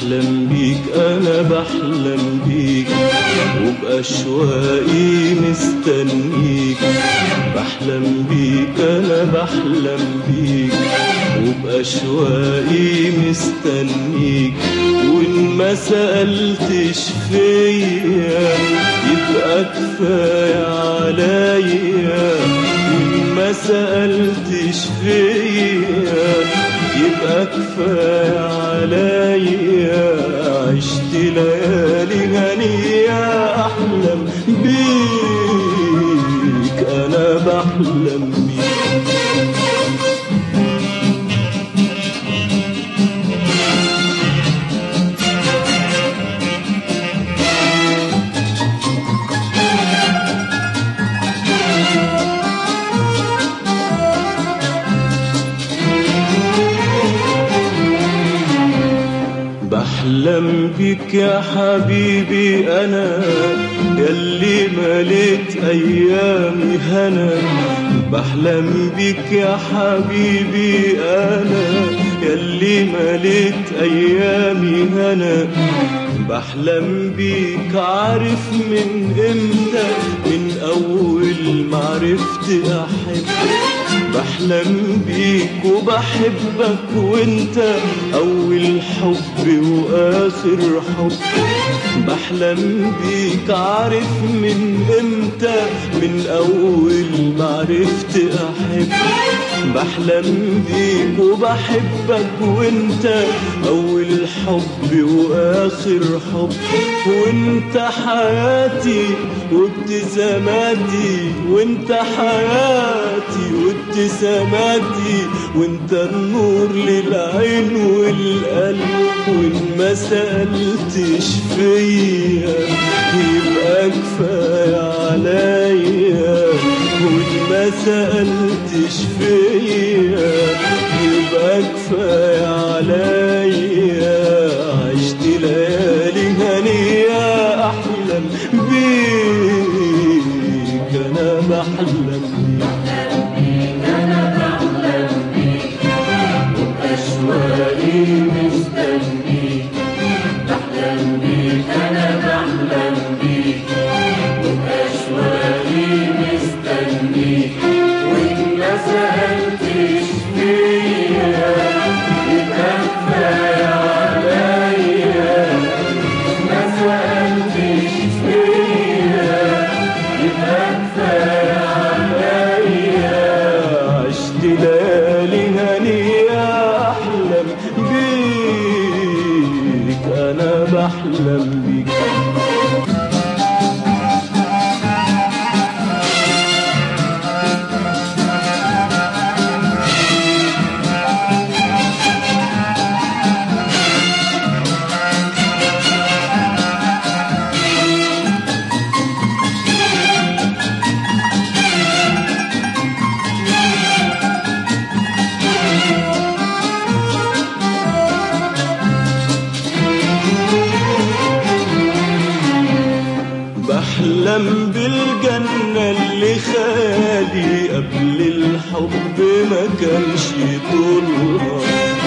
بحلم بيك انا بحلم بيك وبأشواقي مستنيك بحلم بيك انا بحلم بيك وبأشواقي مستنيك وإن ما سألتش فيا يبقى كفاية عليا وإن ما سألتش فيا يبقى كفاية عليا عشت ليالي هنية أحلم بيك أنا بحلم بيك بحلم بيك يا حبيبي انا يلي مليت ايامي هنا بحلم بيك يا حبيبي انا يلي مليت ايامي هنا بحلم بيك عارف من امتى من اول ما عرفت احب بحلم بيك وبحبك وانت اول حب واخر حب بحلم بيك عارف من امتى من اول ما عرفت احب بحلم بيك وبحبك وانت اول حب واخر حب وانت حياتي وابتساماتي وانت حياتي وابتساماتي وانت النور للعين والقلب وان ما سألتش فيا يبقى كفاية عليا وان ما سألتش فيا يبقى كفاية عليا عشت ليالي هنية أحلم بيك أنا بحلم بيك أشواقي مستنيك بحلم بيك أنا بحلم بيك وبأشواقي مستنيك وإن ما سألتش فيا يبقى كفاية عليا ما سألتش فيا يبقى كفاية عليا عشت ليالي هنية أحلم بيك أنا بحلم بيك بحلم بالجنة اللي خالي قبل الحب ما كانش طولها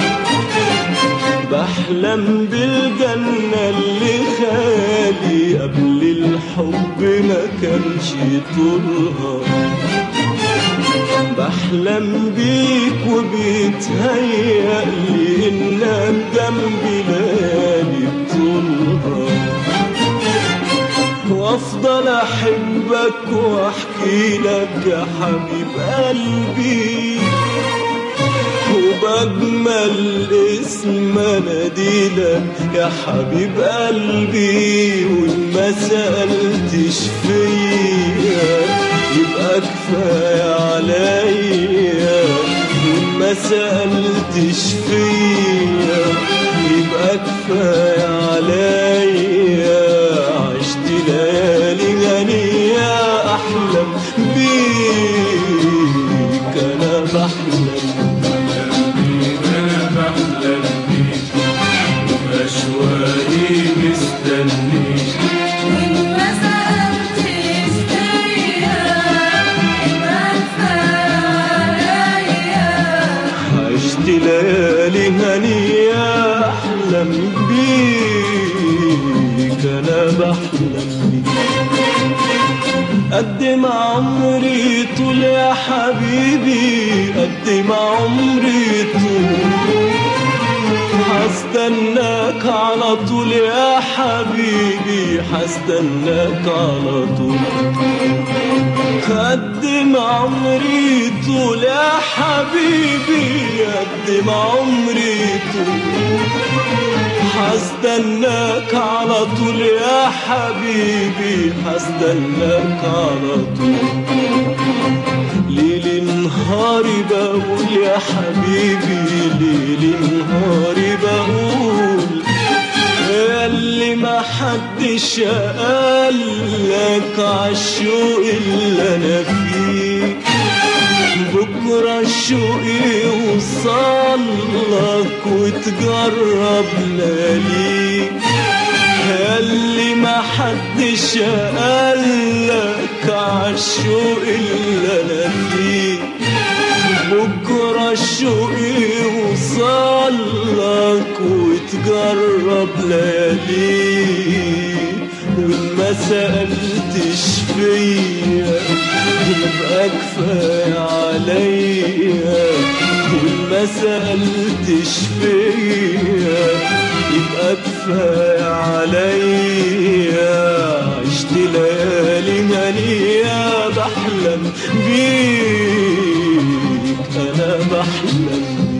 بحلم بالجنة اللي خالي قبل الحب ما كانش طولها بحلم بيك وبيتهيأ لي انك جنبي ليالي بطولها وافضل احبك واحكي لك يا حبيب قلبي وبجمل اسم اناديلك يا حبيب قلبي وان ما سألتش فيا يبقى كفاية عليا وان ما سألتش فيا يبقى كفاية عليا عشت ليالي غنية أحلم بيك أنا بحلم أنا بحلم بيك وأشواقي مستنيك وإن ما سألتش فيا يبقى كفاية عليا عشت ليالي هنية أحلم بيك بحلم بيك قد ما عمري طول يا حبيبي قد ما عمري طول حستناك على طول يا حبيبي حستناك على طول قد ما عمري طول يا حبيبي قد ما عمري طول حستناك على طول يا حبيبي حستناك على طول ليل نهاري بقول يا حبيبي ليل نهاري بقول اللي ما حدش قال لك عالشوق اللي انا فيه بكرة الشوق يوصل لك وتجرب لياليك اللي ما حدش قالك عالشوق اللي انا فيه بكرة الشوق يوصل لك وتجرب لياليك وإن ما سألتش فيا يبقى كفاية عليا وإن ما سألتش فيا يبقى كفاية عليا عشت ليالي هنية بحلم بيك أنا بحلم